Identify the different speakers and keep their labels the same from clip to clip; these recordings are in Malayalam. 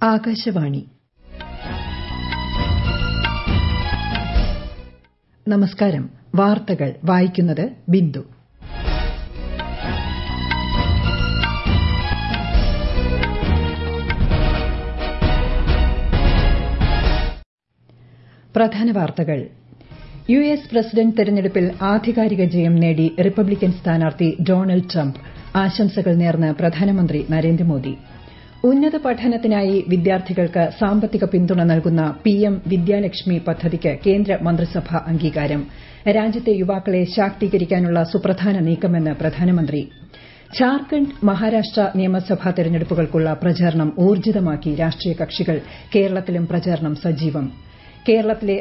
Speaker 1: ആകാശവാണി നമസ്കാരം വാർത്തകൾ വായിക്കുന്നത് ബിന്ദു പ്രധാന വാർത്തകൾ യു എസ് പ്രസിഡന്റ് തെരഞ്ഞെടുപ്പിൽ ആധികാരിക ജയം നേടി റിപ്പബ്ലിക്കൻ സ്ഥാനാർത്ഥി ഡൊണാൾഡ് ട്രംപ് ആശംസകൾ നേർന്ന് പ്രധാനമന്ത്രി നരേന്ദ്രമോദി ഉന്നത പഠനത്തിനായി വിദ്യാർത്ഥികൾക്ക് സാമ്പത്തിക പിന്തുണ നൽകുന്ന പിഎം വിദ്യാലക്ഷ്മി പദ്ധതിക്ക് കേന്ദ്ര മന്ത്രിസഭാ അംഗീകാരം രാജ്യത്തെ യുവാക്കളെ ശാക്തീകരിക്കാനുള്ള സുപ്രധാന നീക്കമെന്ന് പ്രധാനമന്ത്രി ഝാർഖണ്ഡ് മഹാരാഷ്ട്ര നിയമസഭാ തെരഞ്ഞെടുപ്പുകൾക്കുള്ള പ്രചാരണം ഊർജ്ജിതമാക്കി രാഷ്ട്രീയ കക്ഷികൾ കേരളത്തിലും പ്രചാരണം സജീവം കേരളത്തിലെ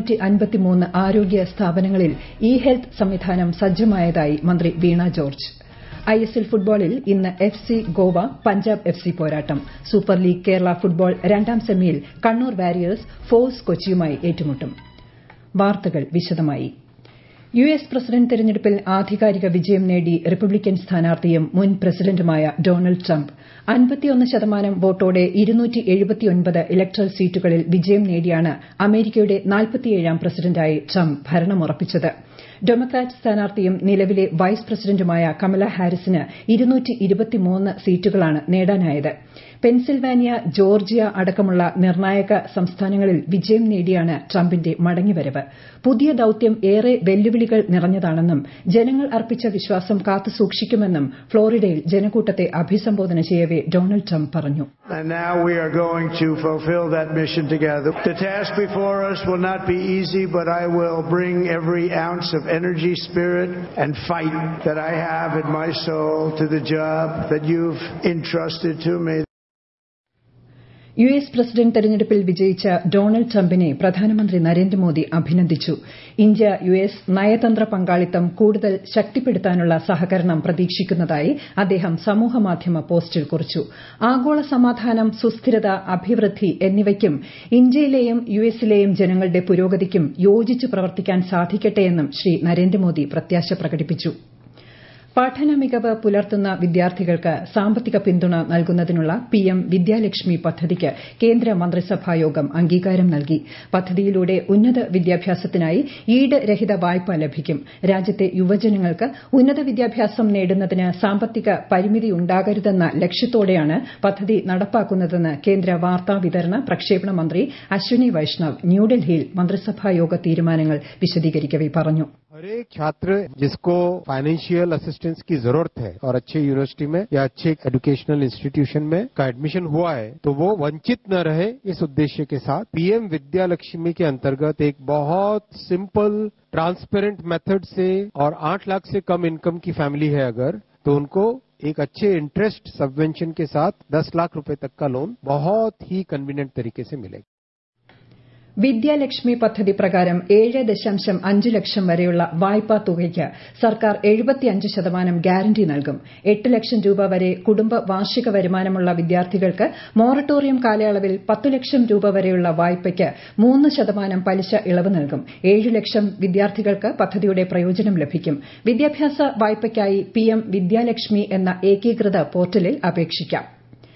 Speaker 1: ആരോഗ്യ സ്ഥാപനങ്ങളിൽ ഇ ഹെൽത്ത് സംവിധാനം സജ്ജമായതായി മന്ത്രി വീണ ജോർജ് ഐഎസ്എൽ ഫുട്ബോളിൽ ഇന്ന് F C Goa Punjab F C പോരാട്ടം സൂപ്പർ ലീഗ് കേരള ഫുട്ബോൾ രണ്ടാം സെമിയിൽ കണ്ണൂർ വാരിയേഴ്സ് ഫോഴ്സ് കൊച്ചിയുമായി ഏറ്റുമുട്ടും വാർത്തകൾ വിശദമായി യു എസ് പ്രസിഡന്റ് തെരഞ്ഞെടുപ്പിൽ ആധികാരിക വിജയം നേടി റിപ്പബ്ലിക്കൻ സ്ഥാനാർത്ഥിയും മുൻ പ്രസിഡന്റുമായ ഡൊണാൾഡ് ട്രംപ് അൻപത്തിയൊന്ന് ശതമാനം വോട്ടോടെ ഇലക്ടറൽ സീറ്റുകളിൽ വിജയം നേടിയാണ് അമേരിക്കയുടെ നാൽപ്പത്തിയേഴാം പ്രസിഡന്റായി ട്രംപ് ഭരണമുറപ്പിച്ചത് ഡെമോക്രാറ്റ് സ്ഥാനാർത്ഥിയും നിലവിലെ വൈസ് പ്രസിഡന്റുമായ കമല ഹാരിസിന് സീറ്റുകളാണ് നേടാനായത് പെൻസിൽവാനിയ ജോർജിയ അടക്കമുള്ള നിർണായക സംസ്ഥാനങ്ങളിൽ വിജയം നേടിയാണ് ട്രംപിന്റെ മടങ്ങിവരവ് പുതിയ ദൌത്യം ഏറെ വെല്ലുവിളികൾ നിറഞ്ഞതാണെന്നും ജനങ്ങൾ അർപ്പിച്ച വിശ്വാസം കാത്തുസൂക്ഷിക്കുമെന്നും ഫ്ളോറിഡയിൽ ജനക്കൂട്ടത്തെ അഭിസംബോധന ചെയ്യവെ ഡൊണാൾഡ് ട്രംപ് പറഞ്ഞു
Speaker 2: And now we are going to fulfill that mission together. The task before us will not be easy, but I will bring every ounce of energy, spirit, and fight that I have in my soul to the job that you've entrusted to me.
Speaker 1: U S president തെരഞ്ഞെടുപ്പിൽ വിജയിച്ച ഡൊണാൾഡ് ട്രംപിനെ പ്രധാനമന്ത്രി നരേന്ദ്രമോദി അഭിനന്ദിച്ചു ഇന്ത്യ യു എസ് നയതന്ത്ര പങ്കാളിത്തം കൂടുതൽ ശക്തിപ്പെടുത്താനുള്ള സഹകരണം പ്രതീക്ഷിക്കുന്നതായി അദ്ദേഹം സമൂഹമാധ്യമ പോസ്റ്റിൽ കുറിച്ചു ആഗോള സമാധാനം സുസ്ഥിരത അഭിവൃദ്ധി എന്നിവയ്ക്കും ഇന്ത്യയിലെയും യു എസിലെയും ജനങ്ങളുടെ പുരോഗതിക്കും യോജിച്ച് പ്രവർത്തിക്കാൻ സാധിക്കട്ടെയെന്നും ശ്രീ നരേന്ദ്രമോദി പ്രത്യാശ പ്രകടിപ്പിച്ചു പഠന മികവ് പുലർത്തുന്ന വിദ്യാർത്ഥികൾക്ക് സാമ്പത്തിക പിന്തുണ നൽകുന്നതിനുള്ള പിഎം വിദ്യാലക്ഷ്മി പദ്ധതിക്ക് കേന്ദ്ര മന്ത്രിസഭായോഗം അംഗീകാരം നൽകി പദ്ധതിയിലൂടെ ഉന്നത വിദ്യാഭ്യാസത്തിനായി ഈട് രഹിത വായ്പ ലഭിക്കും രാജ്യത്തെ യുവജനങ്ങൾക്ക് ഉന്നത വിദ്യാഭ്യാസം നേടുന്നതിന് സാമ്പത്തിക പരിമിതിയുണ്ടാകരുതെന്ന ലക്ഷ്യത്തോടെയാണ് പദ്ധതി നടപ്പാക്കുന്നതെന്ന് കേന്ദ്ര വാർത്താ വിതരണ പ്രക്ഷേപണ മന്ത്രി അശ്വിനി വൈഷ്ണവ് ന്യൂഡൽഹിയിൽ മന്ത്രിസഭായോഗ തീരുമാനങ്ങൾ വിശദീകരിക്കവെ പറഞ്ഞു
Speaker 3: हर एक छात्र जिसको फाइनेंशियल असिस्टेंस की जरूरत है और अच्छे यूनिवर्सिटी में या अच्छे एजुकेशनल इंस्टीट्यूशन में का एडमिशन हुआ है तो वो वंचित न रहे इस उद्देश्य के साथ पीएम विद्या लक्ष्मी के अंतर्गत एक बहुत सिंपल ट्रांसपेरेंट मेथड से और आठ लाख से कम इनकम की फैमिली है अगर तो उनको एक अच्छे इंटरेस्ट सबवेंशन के साथ दस लाख रुपए तक का लोन बहुत ही कन्वीनियंट तरीके से मिलेगा
Speaker 1: വിദ്യാലക്ഷ്മി പദ്ധതി പ്രകാരം ഏഴ് ദശാംശം അഞ്ച് ലക്ഷം വരെയുള്ള വായ്പാ തുകയ്ക്ക് സർക്കാർ എഴുപത്തിയഞ്ച് ശതമാനം ഗ്യാരണ്ടി നൽകും എട്ട് ലക്ഷം രൂപ വരെ കുടുംബ വാർഷിക വരുമാനമുള്ള വിദ്യാർത്ഥികൾക്ക് മൊറട്ടോറിയം കാലയളവിൽ പത്ത് ലക്ഷം രൂപ വരെയുള്ള വായ്പയ്ക്ക് മൂന്ന് ശതമാനം പലിശ ഇളവ് നൽകും ഏഴ് ലക്ഷം വിദ്യാർത്ഥികൾക്ക് പദ്ധതിയുടെ പ്രയോജനം ലഭിക്കും വിദ്യാഭ്യാസ വായ്പയ്ക്കായി പിഎം വിദ്യാലക്ഷ്മി എന്ന ഏകീകൃത പോർട്ടലിൽ അപേക്ഷിക്കാം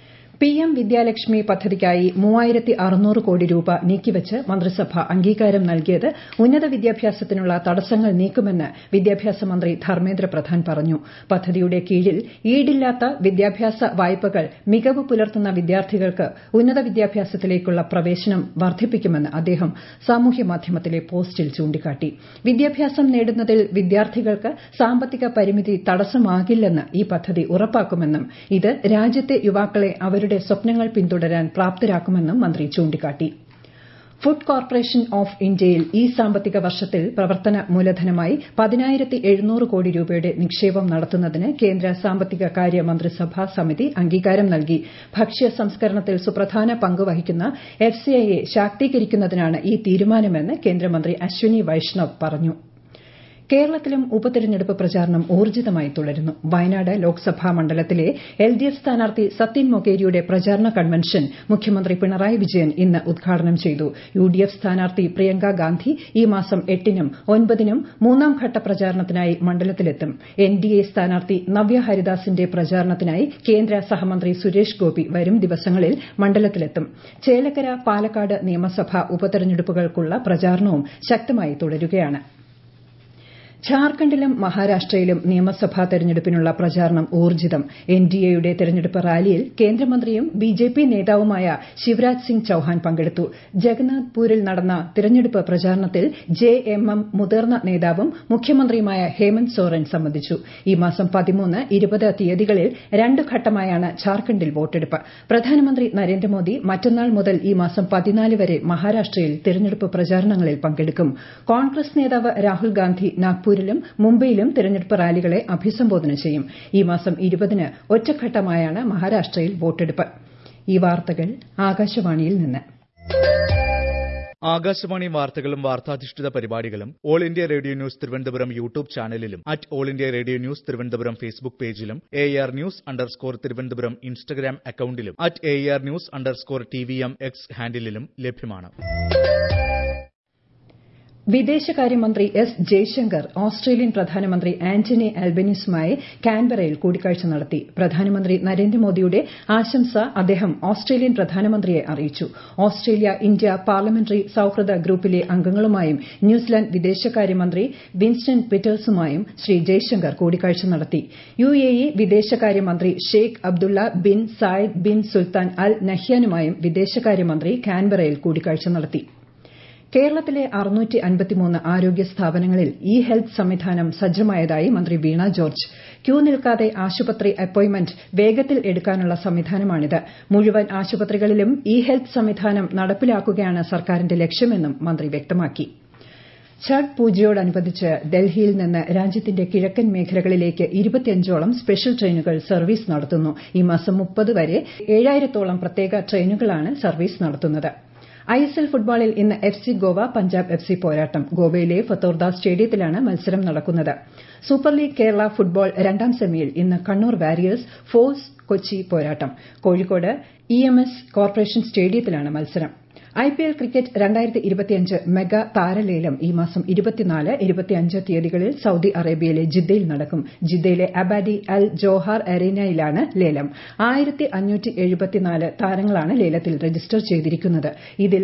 Speaker 1: പിഎം വിദ്യാലക്ഷ്മി പദ്ധതിക്കായി മൂവായിരത്തി അറുന്നൂറ് കോടി രൂപ നീക്കിവച്ച് മന്ത്രിസഭ അംഗീകാരം നൽകിയത് ഉന്നത വിദ്യാഭ്യാസത്തിനുള്ള തടസ്സങ്ങൾ നീക്കുമെന്ന് വിദ്യാഭ്യാസ മന്ത്രി ധർമ്മേന്ദ്ര പ്രധാൻ പറഞ്ഞു പദ്ധതിയുടെ കീഴിൽ ഈടില്ലാത്ത വിദ്യാഭ്യാസ വായ്പകൾ മികവ് പുലർത്തുന്ന വിദ്യാർത്ഥികൾക്ക് ഉന്നത വിദ്യാഭ്യാസത്തിലേക്കുള്ള പ്രവേശനം വർദ്ധിപ്പിക്കുമെന്ന് അദ്ദേഹം സാമൂഹ്യമാധ്യമത്തിലെ പോസ്റ്റിൽ ചൂണ്ടിക്കാട്ടി വിദ്യാഭ്യാസം നേടുന്നതിൽ വിദ്യാർത്ഥികൾക്ക് സാമ്പത്തിക പരിമിതി തടസ്സമാകില്ലെന്ന് ഈ പദ്ധതി ഉറപ്പാക്കുമെന്നും ഇത് രാജ്യത്തെ യുവാക്കളെ അവരുടെ അവരുടെ സ്വപ്നങ്ങൾ പിന്തുടരാൻ പ്രാപ്തരാക്കുമെന്നും മന്ത്രി ചൂണ്ടിക്കാട്ടി ഫുഡ് കോർപ്പറേഷൻ ഓഫ് ഇന്ത്യയിൽ ഈ സാമ്പത്തിക വർഷത്തിൽ പ്രവർത്തന മൂലധനമായി പതിനായിരത്തി എഴുന്നൂറ് കോടി രൂപയുടെ നിക്ഷേപം നടത്തുന്നതിന് കേന്ദ്ര സാമ്പത്തിക കാര്യ മന്ത്രിസഭാ സമിതി അംഗീകാരം നൽകി ഭക്ഷ്യ സംസ്കരണത്തിൽ സുപ്രധാന പങ്ക് വഹിക്കുന്ന എഫ്സിഐയെ ശാക്തീകരിക്കുന്നതിനാണ് ഈ തീരുമാനമെന്ന് കേന്ദ്രമന്ത്രി അശ്വിനി വൈഷ്ണവ് പറഞ്ഞു കേരളത്തിലും ഉപതെരഞ്ഞെടുപ്പ് പ്രചാരണം ഊർജിതമായി തുടരുന്നു വയനാട് ലോക്സഭാ മണ്ഡലത്തിലെ എൽ ഡി എഫ് സ്ഥാനാർത്ഥി സത്യൻ മൊകേരിയുടെ പ്രചാരണ കൺവെൻഷൻ മുഖ്യമന്ത്രി പിണറായി വിജയൻ ഇന്ന് ഉദ്ഘാടനം ചെയ്തു യു ഡി എഫ് സ്ഥാനാർത്ഥി പ്രിയങ്ക ഗാന്ധി ഈ മാസം എട്ടിനും ഒൻപതിനും മൂന്നാം ഘട്ട പ്രചാരണത്തിനായി മണ്ഡലത്തിലെത്തും എൻ ഡി എ സ്ഥാനാർത്ഥി നവ്യ ഹരിദാസിന്റെ പ്രചാരണത്തിനായി കേന്ദ്ര സഹമന്ത്രി സുരേഷ് ഗോപി വരും ദിവസങ്ങളിൽ മണ്ഡലത്തിലെത്തും ചേലക്കര പാലക്കാട് നിയമസഭാ ഉപതെരഞ്ഞെടുപ്പുകൾക്കുള്ള പ്രചാരണവും ശക്തമായി തുടരുകയാണ് ഝാർഖണ്ഡിലും മഹാരാഷ്ട്രയിലും നിയമസഭാ തെരഞ്ഞെടുപ്പിനുള്ള പ്രചാരണം ഊർജിതം എൻഡിഎയുടെ തെരഞ്ഞെടുപ്പ് റാലിയിൽ കേന്ദ്രമന്ത്രിയും ബിജെപി നേതാവുമായ ശിവരാജ് സിംഗ് ചൌഹാൻ പങ്കെടുത്തു ജഗന്നാഥ്പൂരിൽ നടന്ന തെരഞ്ഞെടുപ്പ് പ്രചാരണത്തിൽ ജെഎംഎം മുതിർന്ന നേതാവും മുഖ്യമന്ത്രിയുമായ ഹേമന്ത് സോറൻ സംബന്ധിച്ചു ഈ മാസം പതിമൂന്ന് ഇരുപത് തീയതികളിൽ രണ്ട് ഘട്ടമായാണ് ഝാർഖണ്ഡിൽ വോട്ടെടുപ്പ് പ്രധാനമന്ത്രി നരേന്ദ്രമോദി മറ്റന്നാൾ മുതൽ ഈ മാസം പതിനാല് വരെ മഹാരാഷ്ട്രയിൽ തെരഞ്ഞെടുപ്പ് പ്രചാരണങ്ങളിൽ പങ്കെടുക്കും കോൺഗ്രസ് നേതാവ് രാഹുൽ ഗാന്ധി നാഗ്പൂർ നാഗ്പൂരിലും മുംബൈയിലും തെരഞ്ഞെടുപ്പ് റാലികളെ അഭിസംബോധന ചെയ്യും ഈ മാസം ഇരുപതിന് ഒറ്റഘട്ടമായാണ് മഹാരാഷ്ട്രയിൽ വോട്ടെടുപ്പ് ഈ വാർത്തകൾ ആകാശവാണിയിൽ നിന്ന്
Speaker 4: ആകാശവാണി വാർത്തകളും വാർത്താധിഷ്ഠിത പരിപാടികളും All India Radio News Thiruvananthapuram YouTube ചാനലിലും at All India Radio News Thiruvananthapuram Facebook പേജിലും A R news underscore Thiruvananthapuram Instagram അക്കൌണ്ടിലും at A R news underscore T V M X ഹാൻഡിലും ലഭ്യമാണ്
Speaker 1: വിദേശകാര്യമന്ത്രി എസ് ജയശങ്കർ ഓസ്ട്രേലിയൻ പ്രധാനമന്ത്രി ആന്റണി ആൽബനീസുമായി കാൻബറയിൽ കൂടിക്കാഴ്ച നടത്തി പ്രധാനമന്ത്രി നരേന്ദ്രമോദിയുടെ ആശംസ അദ്ദേഹം ഓസ്ട്രേലിയൻ പ്രധാനമന്ത്രിയെ അറിയിച്ചു ഓസ്ട്രേലിയ ഇന്ത്യ പാർലമെന്ററി സൌഹൃദ ഗ്രൂപ്പിലെ അംഗങ്ങളുമായും ന്യൂസിലാന്റ് വിദേശകാര്യമന്ത്രി വിൻസ്റ്റൺ പീറ്റേഴ്സുമായും ശ്രീ ജയശങ്കർ കൂടിക്കാഴ്ച നടത്തി യു എ ഇ വിദേശകാര്യമന്ത്രി Sheikh Abdullah bin Zayed bin Sultan Al നഹ്യാനുമായും വിദേശകാര്യമന്ത്രി കാൻബറയിൽ കൂടിക്കാഴ്ച നടത്തി കേരളത്തിലെ ആരോഗ്യ സ്ഥാപനങ്ങളിൽ ഇ ഹെൽത്ത് സംവിധാനം സജ്ജമായതായി മന്ത്രി വീണ ജോർജ് ക്യൂ നിൽക്കാതെ ആശുപത്രി അപ്പോയിന്റ്മെന്റ് വേഗത്തിൽ എടുക്കാനുള്ള സംവിധാനമാണിത് മുഴുവൻ ആശുപത്രികളിലും ഇ ഹെൽത്ത് സംവിധാനം നടപ്പിലാക്കുകയാണ് സർക്കാരിന്റെ ലക്ഷ്യമെന്നും മന്ത്രി വ്യക്തമാക്കി ഛഠ് പൂജയോടനുബന്ധിച്ച് ഡൽഹിയിൽ നിന്ന് രാജ്യത്തിന്റെ കിഴക്കൻ മേഖലകളിലേക്ക് ഇരുപത്തിയഞ്ചോളം സ്പെഷ്യൽ ട്രെയിനുകൾ സർവീസ് നടത്തുന്നു ഈ മാസം മുപ്പത് വരെ ഏഴായിരത്തോളം പ്രത്യേക ട്രെയിനുകളാണ് സർവീസ് നടത്തുന്നത് ഐ എസ് എൽ ഫുട്ബോളിൽ ഇന്ന് F C Goa Punjab F C പോരാട്ടം ഗോവയിലെ ഫത്തോർദ സ്റ്റേഡിയത്തിലാണ് മത്സരം നടക്കുന്നത് സൂപ്പർ ലീഗ് കേരള ഫുട്ബോൾ രണ്ടാം സെമിയിൽ ഇന്ന് കണ്ണൂർ വാരിയേഴ്സ് ഫോഴ്സ് കൊച്ചി പോരാട്ടം Kozhikode E M S corporation സ്റ്റേഡിയത്തിലാണ് മത്സരം ഐപിഎൽ ക്രിക്കറ്റ് മെഗാ താരലേലം ഈ മാസം തീയതികളിൽ സൌദി അറേബ്യയിലെ ജിദ്ദയിൽ നടക്കും ജിദ്ദയിലെ അബാഡി അൽ ജോഹാർ അരീനയിലാണ് ലേലം താരങ്ങളാണ് ലേലത്തിൽ രജിസ്റ്റർ ചെയ്തിരിക്കുന്നത് ഇതിൽ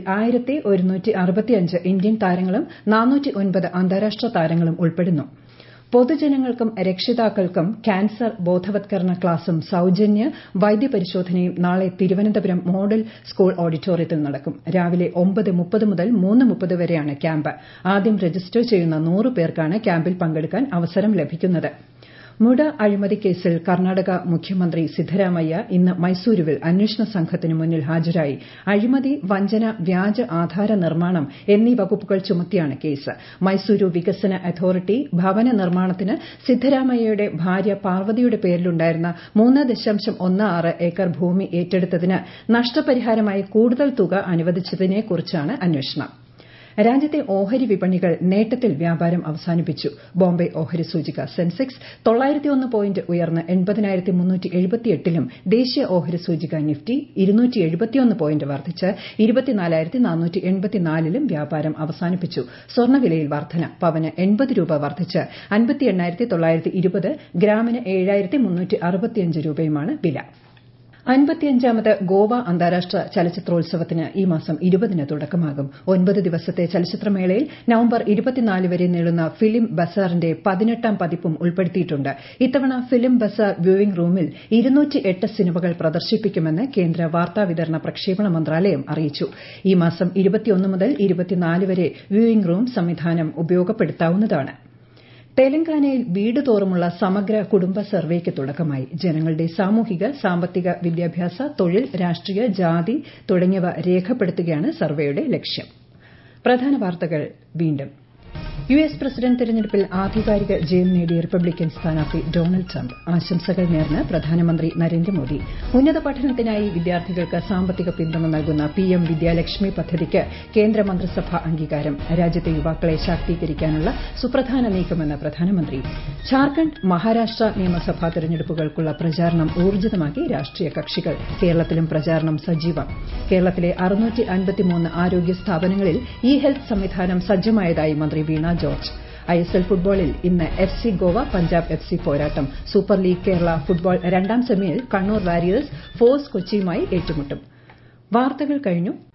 Speaker 1: ഇന്ത്യൻ താരങ്ങളും അന്താരാഷ്ട്ര താരങ്ങളും ഉൾപ്പെടുന്നു പൊതുജനങ്ങൾക്കും രക്ഷിതാക്കൾക്കും ക്യാൻസർ ബോധവത്കരണ ക്ലാസും സൌജന്യ വൈദ്യപരിശോധനയും നാളെ തിരുവനന്തപുരം മോഡൽ സ്കൂൾ ഓഡിറ്റോറിയത്തിൽ നടക്കും രാവിലെ ഒമ്പത് മുപ്പത് മുതൽ മൂന്ന് മുപ്പത് വരെയാണ് ക്യാമ്പ് ആദ്യം രജിസ്റ്റർ ചെയ്യുന്ന നൂറ് പേർക്കാണ് ക്യാമ്പിൽ പങ്കെടുക്കാൻ അവസരം ലഭിക്കുന്നത് മുട അഴിമതി കേസിൽ കർണാടക മുഖ്യമന്ത്രി സിദ്ധരാമയ്യ ഇന്ന് മൈസൂരുവിൽ അന്വേഷണ സംഘത്തിന് മുന്നിൽ ഹാജരായി അഴിമതി വഞ്ചന വ്യാജ ആധാര നിർമ്മാണം എന്നീ വകുപ്പുകൾ ചുമത്തിയാണ് കേസ് മൈസൂരു വികസന അതോറിറ്റി ഭവന നിർമ്മാണത്തിന് സിദ്ധരാമയ്യയുടെ ഭാര്യ പാർവതിയുടെ പേരിലുണ്ടായിരുന്ന മൂന്ന് ദശാംശം ഒന്ന് ആറ് ഏക്കർ ഭൂമി ഏറ്റെടുത്തതിന് നഷ്ടപരിഹാരമായി കൂടുതൽ തുക അനുവദിച്ചതിനെക്കുറിച്ചാണ് അന്വേഷണം രാജ്യത്തെ ഓഹരി വിപണികൾ നേട്ടത്തിൽ വ്യാപാരം അവസാനിപ്പിച്ചു ബോംബെ ഓഹരി സൂചിക സെൻസെക്സ് തൊള്ളായിരത്തിയൊന്ന് പോയിന്റ് ഉയർന്ന് എൺപതിനായിരത്തി മുന്നൂറ്റി എഴുപത്തിയെട്ടിലും ദേശീയ ഓഹരി സൂചിക നിഫ്റ്റി ഇരുന്നൂറ്റി എഴുപത്തിയൊന്ന് പോയിന്റ് വർദ്ധിച്ച് ഇരുപത്തിനാലായിരത്തി നാനൂറ്റി എൺപത്തിനാലിലും വ്യാപാരം അവസാനിപ്പിച്ചു സ്വർണ്ണവിലയിൽ വർധന പവന് എൺപത് രൂപ വർദ്ധിച്ച് അൻപത്തി എണ്ണായിരത്തി തൊള്ളായിരത്തി ഇരുപത് ഗ്രാമിന് ഏഴായിരത്തി മുന്നൂറ്റി അറുപത്തിയഞ്ച് രൂപയുമാണ് വില അൻപത്തിയഞ്ചാമത് ഗോവ അന്താരാഷ്ട്ര ചലച്ചിത്രോത്സവത്തിന് ഈ മാസം ഇരുപതിന് തുടക്കമാകും ഒൻപത് ദിവസത്തെ ചലച്ചിത്രമേളയിൽ നവംബർ ഇരുപത്തിനാല് വരെ നീളുന്ന ഫിലിം ബസാറിന്റെ പതിനെട്ടാം പതിപ്പും ഉൾപ്പെടുത്തിയിട്ടുണ്ട് ഇത്തവണ ഫിലിം ബസാർ വ്യൂയിംഗ് റൂമിൽ ഇരുന്നൂറ്റിയെട്ട് സിനിമകൾ പ്രദർശിപ്പിക്കുമെന്ന് കേന്ദ്ര വാർത്താവിതരണ പ്രക്ഷേപണ മന്ത്രാലയം അറിയിച്ചു ഈ മാസം ഇരുപത്തിയൊന്ന് മുതൽ ഇരുപത്തിനാല് വരെ വ്യൂയിംഗ് റൂം സംവിധാനം ഉപയോഗപ്പെടുത്താവുന്നതാണ് തെലങ്കാനയിൽ വീട് തോറുമുള്ള സമഗ്ര കുടുംബ സർവേക്ക് തുടക്കമായി ജനങ്ങളുടെ സാമൂഹിക സാമ്പത്തിക വിദ്യാഭ്യാസ തൊഴിൽ രാഷ്ട്രീയ ജാതി തുടങ്ങിയവ രേഖപ്പെടുത്തുകയാണ് സർവേയുടെ ലക്ഷ്യം പ്രധാന വാർത്തകൾ വീണ്ടും യു എസ് പ്രസിഡന്റ് തെരഞ്ഞെടുപ്പിൽ ആധികാരിക ജയം നേടിയ റിപ്പബ്ലിക്കൻ സ്ഥാനാർത്ഥി ഡൊണാൾഡ് ട്രംപ് ആശംസകൾ നേർന്ന് പ്രധാനമന്ത്രി നരേന്ദ്രമോദി ഉന്നത പഠനത്തിനായി വിദ്യാർത്ഥികൾക്ക് സാമ്പത്തിക പിന്തുണ നൽകുന്ന പിഎം വിദ്യാലക്ഷ്മി പദ്ധതിക്ക് കേന്ദ്രമന്ത്രിസഭാ അംഗീകാരം രാജ്യത്തെ യുവാക്കളെ ശാക്തീകരിക്കാനുള്ള സുപ്രധാന നീക്കമെന്ന് പ്രധാനമന്ത്രി ഝാർഖണ്ഡ് മഹാരാഷ്ട്ര നിയമസഭാ തെരഞ്ഞെടുപ്പുകൾക്കുള്ള പ്രചാരണം ഊർജിതമാക്കി രാഷ്ട്രീയ കക്ഷികൾ കേരളത്തിലും പ്രചാരണം സജീവം കേരളത്തിലെ ആരോഗ്യ സ്ഥാപനങ്ങളിൽ ഇ ഹെൽത്ത് സംവിധാനം സജ്ജമായതായി മന്ത്രി വീണ ജോർജ് ഐഎസ്എൽ ഫുട്ബോളിൽ ഇന്ന് F C Goa Punjab F C പോരാട്ടം സൂപ്പർ ലീഗ് കേരള ഫുട്ബോൾ രണ്ടാം സെമിയിൽ കണ്ണൂർ വാരിയേഴ്സ് ഫോഴ്സ് കൊച്ചിയുമായി ഏറ്റുമുട്ടും വാർത്തകൾ കഴിഞ്ഞു